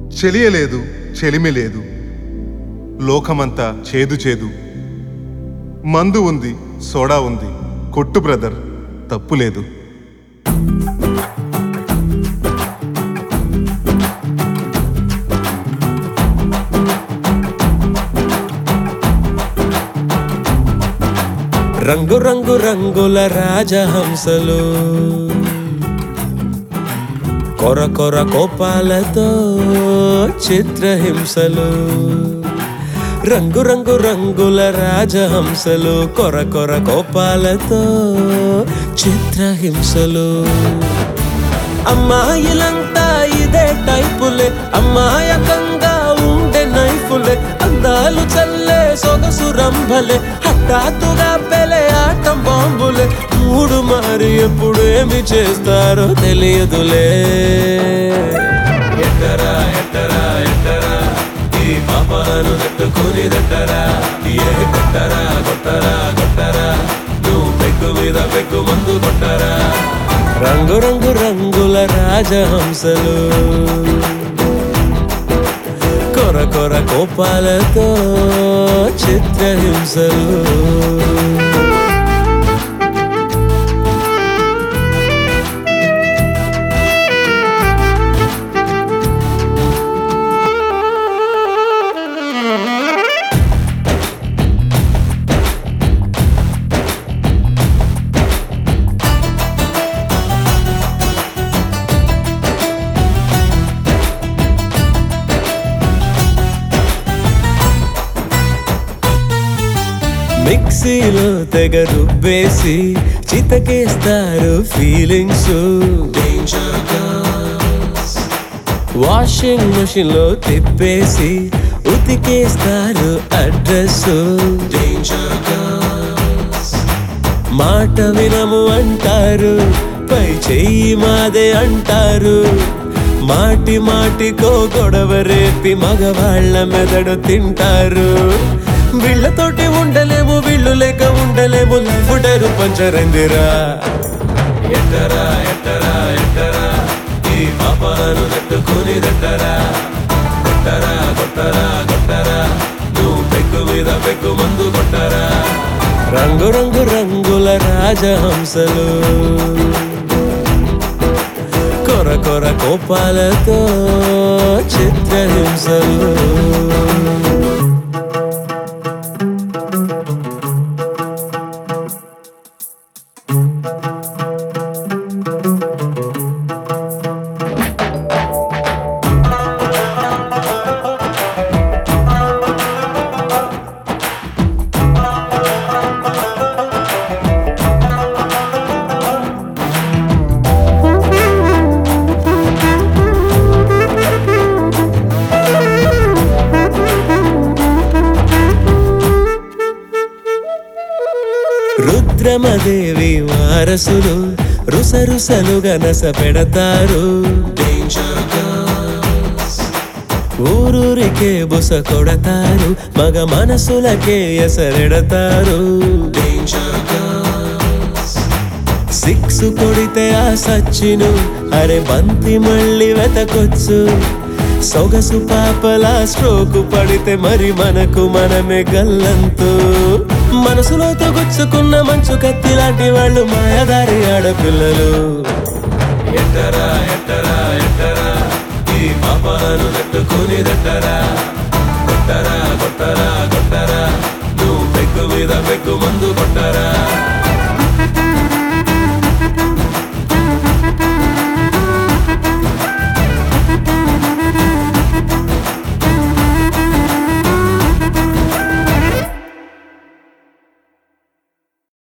చెలియలేదు చెలిమి లేదు లోకమంతా చేదు చేదు మందు ఉంది సోడా ఉంది కొట్టు బ్రదర్ తప్పు లేదు రంగు రంగు రంగుల రాజహంసలు కొర కొర కోపాలతో చిత్రహింసలు రంగు రంగు రంగుల రాజహంసలు కొర కొర కోపాలతో చిత్రహింసలు అమ్మాయిలంతా ఇదే టైపులే అమ్మాయకంగా ఉండే నైఫులే అందాలు చల్లే సొగసు రంభలే హఠాత్తుగా పెలే ఆటం బాంబులే మూడు మారి ఎప్పుడు ఏమి చేస్తారో తెలియదులే ఎట్టరా ఎట్టరా ఎట్టరా ఈ పాపాలను తట్టుకుని దట్టరా ఏ కొట్టరా కొట్టరా కొట్టరా నువ్వు పెగ్గు మీద పెగ్గు మందు కొట్టరా రంగు రంగు రంగుల రాజహంసలు కొర కొర కోపాలతో చిత్రహింసలు మిక్సీలో తెగ రుబ్బేసి చితకేస్తారు ఫీలింగ్స్ వాషింగ్ మెషిన్ లో తిప్పేసి ఉతికేస్తారు అడ్రస్ మాట వినము అంటారు పై చెయ్యి మాదే అంటారు మాటి మాటికో గొడవ రేపి మగవాళ్ళ మెదడు తింటారు వీళ్ళతోటి ఉండలేము వీళ్ళు లేక ఉండలేము ఫుడరు పంచరందిరా ఎట్టరా ఎట్టరా ఎట్టరా ఈ పాపాలను తట్టుకుని దట్టరా కొట్టరా కొట్టరా కొట్టరా నువ్వు పెగ్గు మీద పెగ్గు మందు కొట్టరా రంగు రంగు రంగుల రాజహంసలు కొర కొర కోపాలతో చిత్రహింసలు రుద్రమదేవి వారసులు రుసరుసలుగా నస పెడతారు ఊరూరికే బుస కొడతారు మగ మనసులకే ఎసరెడతారు సిక్స్ కొడితే ఆ సచ్చిను అరే బంతి మళ్ళీ వెతకొచ్చు సొగసు పాపలా స్ట్రోక్ పడితే మరి మనకు మనమే గల్లంతు మనసులో తొగుచ్చుకున్న మంచు కత్తి లాంటి వాళ్ళు మాయదారి ఆడపిల్లలు ఎట్టరా ఎట్టరా ఎట్టరా ఈ పాపాలను తట్టుకుని దట్టరా కొట్టరా కొట్టరా కొట్టరా నువ్వు పెగ్గు మీద పెగ్గు మందు కొట్టరా